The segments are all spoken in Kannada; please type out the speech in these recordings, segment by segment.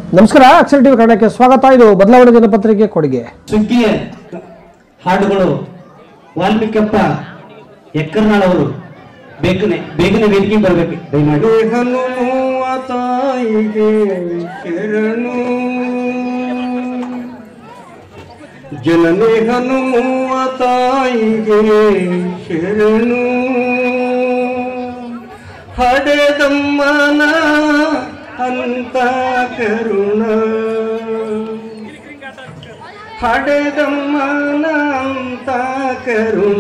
ನಮಸ್ಕಾರ ಅಕ್ಷರ ಟಿವಿ ಕನ್ನಡಕ್ಕೆ ಸ್ವಾಗತ ಇದು ಬದಲಾವಣೆ ದಿನಪತ್ರಿಕೆ ಕೊಡುಗೆ ಸುಗ್ಗಿಯ ಹಾಡುಗಳು ವಾಲ್ಮೀಕಪ್ಪ ಎಕ್ಕರ್ನಾಳ್ ಅವರು ಬೇಗನೆ ಬೇಗನೆ ವೇದಿಕೆ ಬರ್ಬೇಕು ದಯಮಾಡಿ ಹನುಮ ತಾಯಿಗೆ ಶರಣು ಜನನಿ ಹನುಮ ತಾಯಿಗೆ ಶರಣು ಹಡೆದಮ್ಮನ ಅಂತ ಕರುಣ ಹಡೆದಮ್ಮನ ಅಂತ ಕರುಣ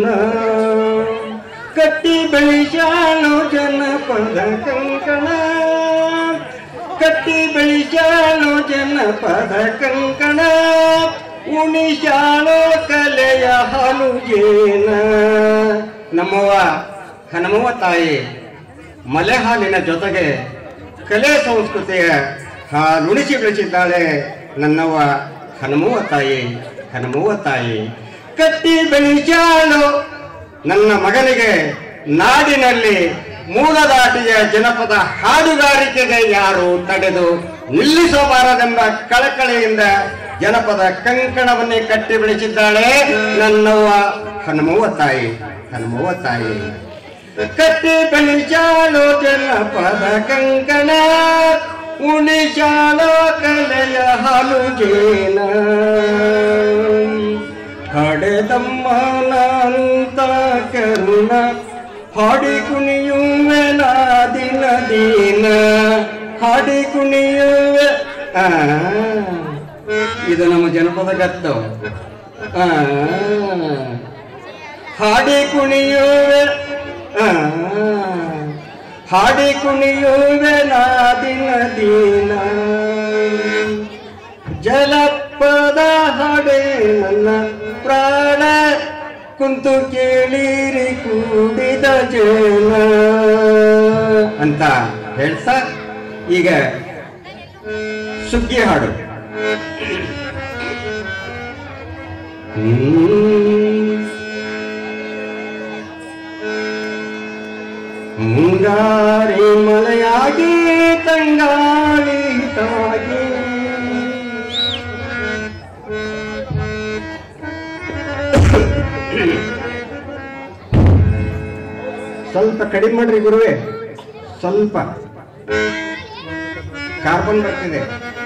ಕಟ್ಟಿ ಬೆಳಿಸಾಣು ಜನಪದ ಕಂಕಣ ಕಟ್ಟಿ ಬೆಳಿಸಾಣು ಜನಪದ ಕಂಕಣ ಉಣಿಸಾಣು ಕಲೆಯ ಹನುಜೇನ ನಮ್ಮವ್ವ ಹನುಮವ್ವ ತಾಯಿ ಮಲೆ ಹಾಲಿನ ಜೊತೆಗೆ ಕಲೆ ಸಂಸ್ಕೃತಿಯ ಹಾಲುಣಿಸಿ ಬೆಳೆಸಿದ್ದಾಳೆ ನನ್ನವ್ವ ಹನುಮವ್ವ ತಾಯಿ ಹನುಮವ್ವ ತಾಯಿ ಕಟ್ಟಿ ಬೆಳೆಸಾಳು ನನ್ನ ಮಗನಿಗೆ ನಾಡಿನಲ್ಲಿ ಮೂಲದಾಟಿಯ ಜನಪದ ಹಾಡುಗಾರಿಕೆಗೆ ಯಾರು ತಡೆದು ನಿಲ್ಲಿಸಬಾರದೆಂಬ ಕಳಕಳಿಯಿಂದ ಜನಪದ ಕಂಕಣವನ್ನೇ ಕಟ್ಟಿ ಬೆಳೆಸಿದ್ದಾಳೆ ನನ್ನವ್ವ ಹನುಮವ್ವ ತಾಯಿ ಹನುಮವ್ವ ತಾಯಿ ಕಟ್ಟಿ ಬೆಳೆಸಾಳು ಜನಪದ ಕಂಕಣ ಉಣಿಸಾಳು ಕಲೆಯ ಹಾಲು ಜೇನ ಹಡೆದಮ್ಮನಂತ ಕರುಣ ಹಾಡಿ ಕುಣಿಯುವೆ ನಾ ದಿನ ದಿನ ಹಾಡಿ ಕುಣಿಯುವೆ ಆ, ಇದು ನಮ್ಮ ಜನಪದ ಗತ್ತು ಆ, ಹಾಡಿ ಕುಣಿಯುವೆ ಆ, ಹಾಡಿ ಕುಣಿಯುವೆ ನಾ ದಿನ ದಿನ ಜಲಪದ ಹಾಡೆ ನನ್ನ ಪ್ರಾಣ ಕುಂತು ಕೇಳಿರಿ ಕೂಡಿದ ಜನ ಅಂತ ಹೇಳ್ತಾ ಈಗ ಸುಗ್ಗಿ ಹಾಡು ಹ್ಮ್. ಮುಂಗಾರಿ ಮಳೆಯಾಗಿ ತಂಗಾಳಿ ಹಿತವಾಗಿ ಸ್ವಲ್ಪ ಕಡಿಮೆ ಮಾಡ್ರಿ ಗುರುವೆ ಸ್ವಲ್ಪ ಕಾರ್ಬನ್ ಬರ್ತಿದೆ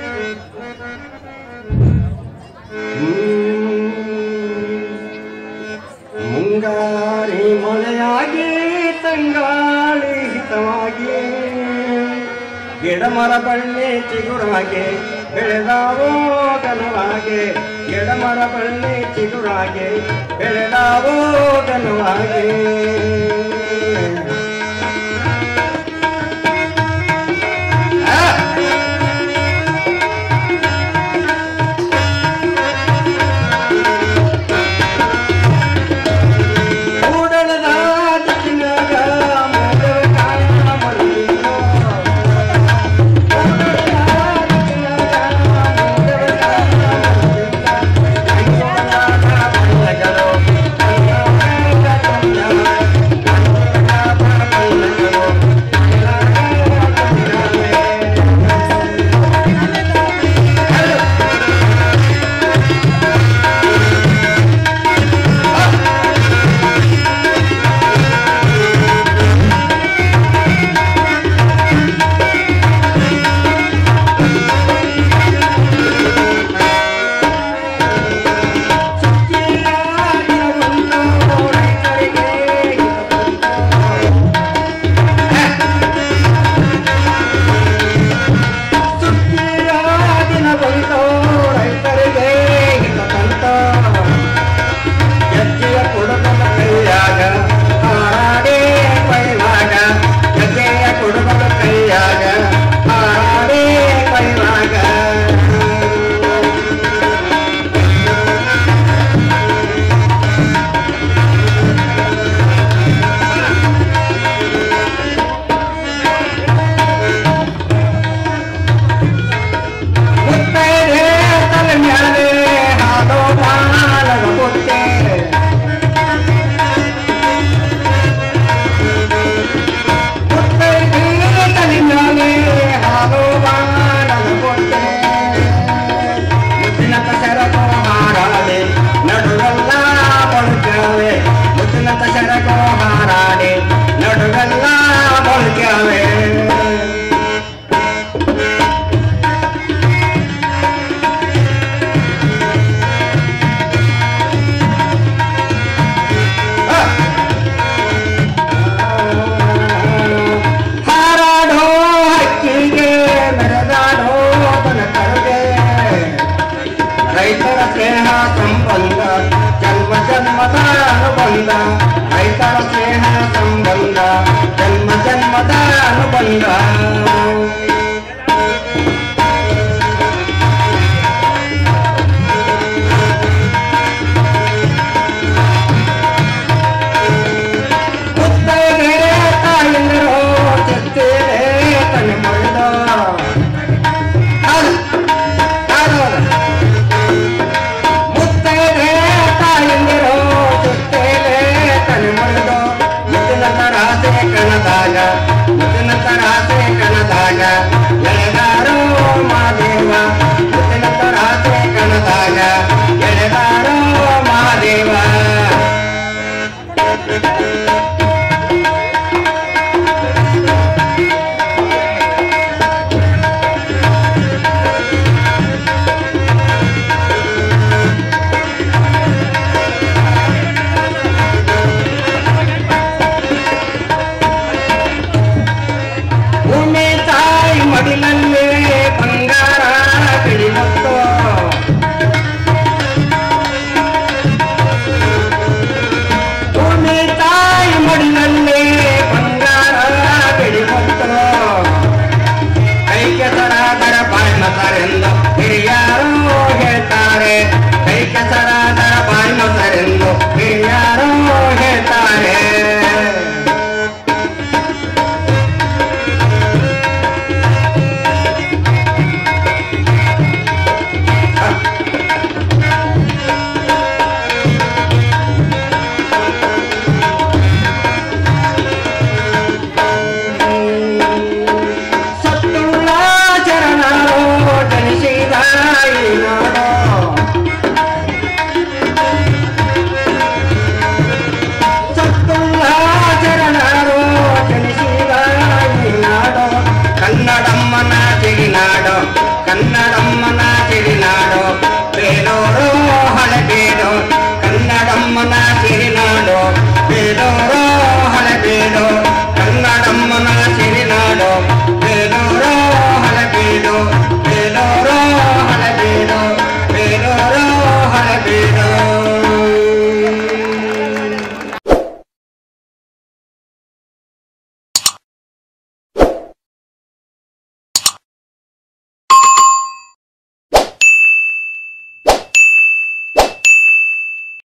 ಹ್ಮ್. ಮುಂಗಾರಿ ಮಳೆಯಾಗಿ ತಂಗಾಳಿ ಹಿತವಾಗಿ ಗಿಡ ಮರ ಬಳ್ಳಿ ಚಿಗುರಾಗೆ ಬೆಳೆದಾವೋ ಗನವಾಗೆ ಗಿಡ ಮರ ಬಳ್ಳಿ ಚಿಗುರಾಗೆ ಬೆಳೆದಾವೋ ಗನವಾಗೆ ಕೂಡಲದ ದಿಕ್ಕಿನಾಗ ಮೊದಲ ಕಾಲ ಮಲ್ಲಿನೋ. ನಾಡು ಕನ್ನಡಮ್ಮನ